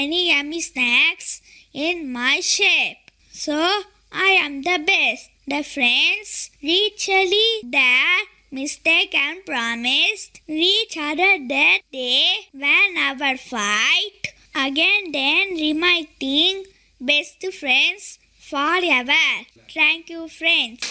any yummy snacks in my shape. So I am the best. The friends literally their mistake and promised each other that they will never fight again then reminding best friends forever. Thank you friends.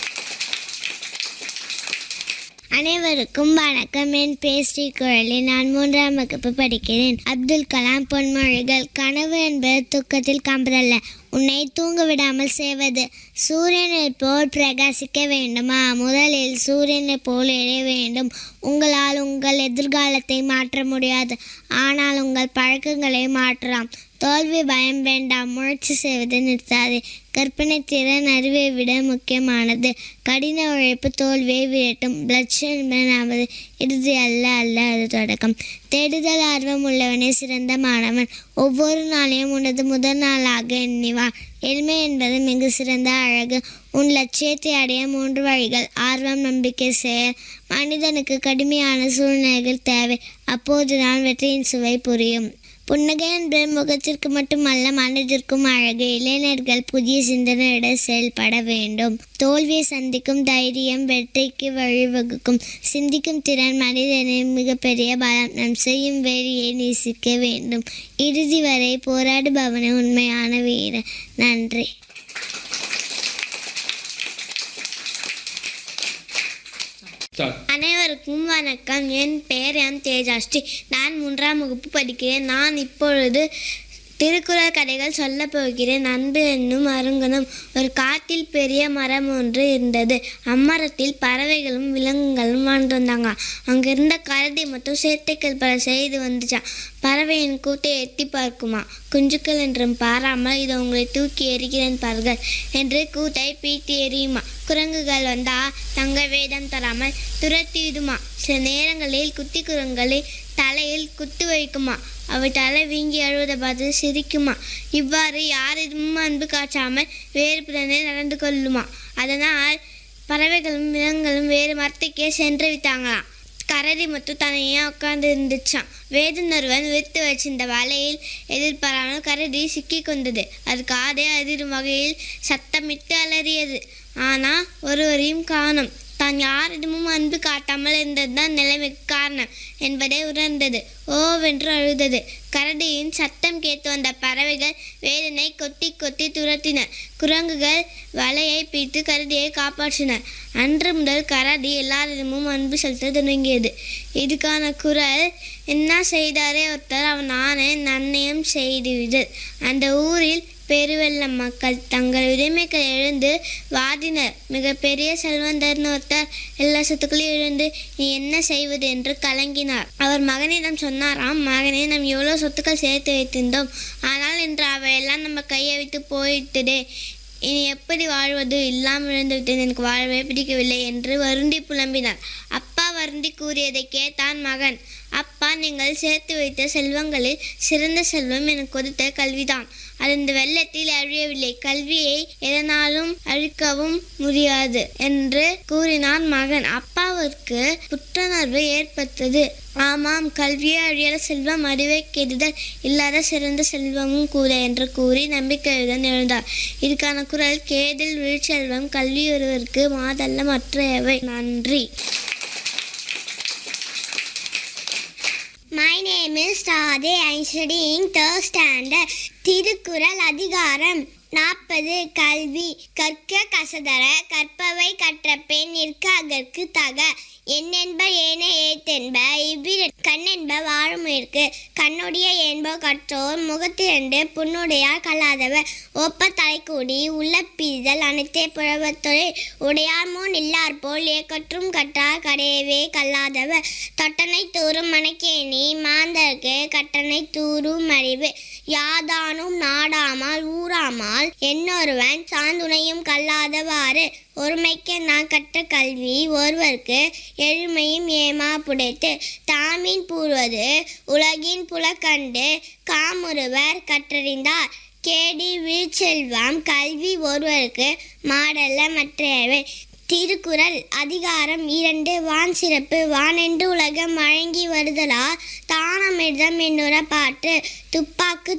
அனைவருக்கும் வணக்கம் என் pastry குரலில் நான் மூன்றாம் வகுப்பு படிக்கிறேன் அப்துல் கலாம் பொன்மொழிகள் கனவு என்பது துக்கத்தில் காண்பதல்ல உன்னை தூங்க விடாமல் செய்வது சூரியனைப் போல் பிரகாசிக்க வேண்டுமா முதலில் சூரியனைப் போல் எழ வேண்டும் உங்களால் உங்கள் எதிர்காலத்தை மாற்ற முடியாது ஆனால் உங்கள் பழக்கங்களை மாற்றலாம் தோல்வி பயம் வேண்டாம் முயற்சி செய்வதை நிறுத்தாது கற்பனை திறன் அறிவை விட முக்கியமானது கடின உழைப்பு தோல்வியை விரட்டும் லட்சியம் என்பது நமது இறுதி அல்ல அல்ல அது தொடக்கம் தேடுதல் ஆர்வம் உள்ளவனே சிறந்த மாணவன் ஒவ்வொரு நாளையும் உனது முதல் நாளாக எண்ணிவார் எளிமை என்பது மிக சிறந்த அழகு உன் லட்சியத்தை அடைய மூன்று வழிகள் ஆர்வம் நம்பிக்கை செயல் மனிதனுக்கு கடுமையான சூழ்நிலைகள் தேவை அப்போதுதான் வெற்றியின் சுவை புரியும் புன்னகை என்பது முகத்திற்கு மட்டுமல்ல மனதிற்கும் அழகு இளைஞர்கள் புதிய சிந்தனையுடன் செயல்பட வேண்டும் தோல்வியை சந்திக்கும் தைரியம் வெற்றிக்கு வழிவகுக்கும் சிந்திக்கும் திறன் மனிதனின் மிகப்பெரிய பலம் நம் செய்யும் வேலையை நேசிக்க வேண்டும் இறுதி வரை போராடுபவனே உண்மையான வீரன் நன்றி Start. அனைவருக்கும் வணக்கம் என் பெயர் எம் தேஜாஸ்ரீ நான் மூன்றாம் வகுப்பு படிக்கிறேன் நான் இப்பொழுது திருக்குறள் கதைகள் சொல்லப் போகிறேன் அன்பு என்னும் அருங்கனம் ஒரு காட்டில் பெரிய மரம் ஒன்று இருந்தது அம்மரத்தில் பறவைகளும் விலங்குகளும் வாழ்ந்து வந்தாங்க அங்கிருந்த கரடி மட்டும் சேட்டைகள் பல செய்து வந்துச்சான் பறவையின் கூட்டை எட்டி பார்க்குமா குஞ்சுக்கள் என்றும் பாராமல் இது உங்களை தூக்கி எறிகிறேன் பாருங்கள் என்று கூட்டை பீட்டி எறியுமா குரங்குகள் வந்தா தங்கள் வேதம் தராமல் துரத்திடுமா சில நேரங்களில் குட்டி குரங்களை தலையில் குத்து வைக்குமா அவை தலை வீங்கி அழுவதை பார்த்து சிரிக்குமா இவ்வாறு யாரிடமும் அன்பு காட்டாமல் வேறு பிறனே நடந்து கொள்ளுமா அதனால் பறவைகளும் விலங்குகளும் வேறு மரத்துக்கே சென்று விட்டாங்களாம் கரடி மட்டும் தனியாக உட்கார்ந்து இருந்துச்சான் வேதனொருவன் விரித்து வச்சிருந்த வலையில் எதிர்பாராமல் கரடி சிக்கி கொண்டது அது காதை அதிரும் வகையில் சத்தமிட்டு அலறியது ஆனால் ஒருவரையும் காணோம் தான் யாரிடமும் அன்பு காட்டாமல் இருந்ததுதான் நிலைமைக்கு காரணம் என்பதை உணர்ந்தது ஓவென்று அழுதது கரடியின் சத்தம் கேட்டு வந்த பறவைகள் வேதனை கொத்தி கொத்தி துரத்தின குரங்குகள் வலையை பிடித்து கரடியை காப்பாற்றினர் அன்று முதல் கரடி எல்லாரிடமும் அன்பு செலுத்த தொடங்கியது இதுக்கான குரல் என்ன செய்தாரே ஒருத்தர் அவன் ஆணை நன்னயம் செய்துவிடு அந்த ஊரில் பெருவெள்ள மக்கள் தங்கள் உரிமைகளை எழுந்து வாதினர் மிகப்பெரிய செல்வந்தர்னு ஒருத்தர் எல்லா சொத்துக்களையும் இழந்து நீ என்ன செய்வது என்று கலங்கினார் அவர் மகனிடம் சொன்னாராம் மகனே நாம் எவ்வளோ சொத்துக்கள் சேர்த்து வைத்திருந்தோம் ஆனால் இன்று அவையெல்லாம் நம்ம கையை விட்டு போயிட்டுதே இனி எப்படி வாழ்வது இல்லாமல் இழந்து விட்டேன் எனக்கு வாழவே பிடிக்கவில்லை என்று வருந்தி புலம்பினார் அப்பா வருந்தி கூறியதை கேட்டான் மகன் அப்பா நீங்கள் சேர்த்து வைத்த செல்வங்களில் சிறந்த செல்வம் எனக்கு கொடுத்த கல்விதான் அது இந்த வெள்ளத்தில் அழியவில்லை கல்வியை எதனாலும் அழிக்கவும் முடியாது என்று கூறினான் மகன் அப்பாவிற்கு புத்துணர்வு ஏற்பட்டது ஆமாம் கல்வியே அழியாத செல்வம் அறிவை கெடுதல் இல்லாத சிறந்த செல்வமும் கூட என்று கூறி நம்பிக்கையுடன் எழுந்தார் இதுக்கான குரல் கேடில் விழிச்செல்வம் கல்வி ஒருவருக்கு மாதல்ல மற்றையவை நன்றி My name is Radhe. I am studying third standard. Thirukkural அதிகாரம் நாற்பது கல்வி கற்க கசதர கற்பவை கற்ற பெண் நிற்க அகற்கு தக எண்ணென்ப ஏன ஏத்தென்ப இவ்விர கண்ணென்ப வாழுமிற்கு கண்ணுடைய என்போ கற்றோர் முகத்திரண்டு புண்ணுடையார் கல்லாதவர் ஒப்ப தலைக்கூடி உள்ள பிரிதல் அனைத்தே புழவத்தொழில் உடையார் முன் இல்லார் போல் ஏக்கற்றும் கற்றார் கடையவே கல்லாதவர் தொட்டனை தூரும் மணக்கேணி மாந்தர்க்கு கட்டணை தூரும் அறிவு யாதானும் நாடாமல் ஊராமல் என்னொருவன் சாந்துணையும் கல்லாதவாறு ஒருமைக்கு நான் கற்ற கல்வி ஒருவருக்கு எழுமையும் ஏமா புடைத்து தாமின் பூர்வது உலகின் புலக்கண்டு காமுறுவர் கற்றறிந்தார் கேடி வீழ்ச்செல்வம் கல்வி ஒருவருக்கு மாடல்ல மற்றையவை திருக்குறள் அதிகாரம் இரண்டு வான் சிறப்பு வானென்று உலகம் வழங்கி வருதலா தானமிர்தம் என்னுற பாட்டு துப்பாக்கு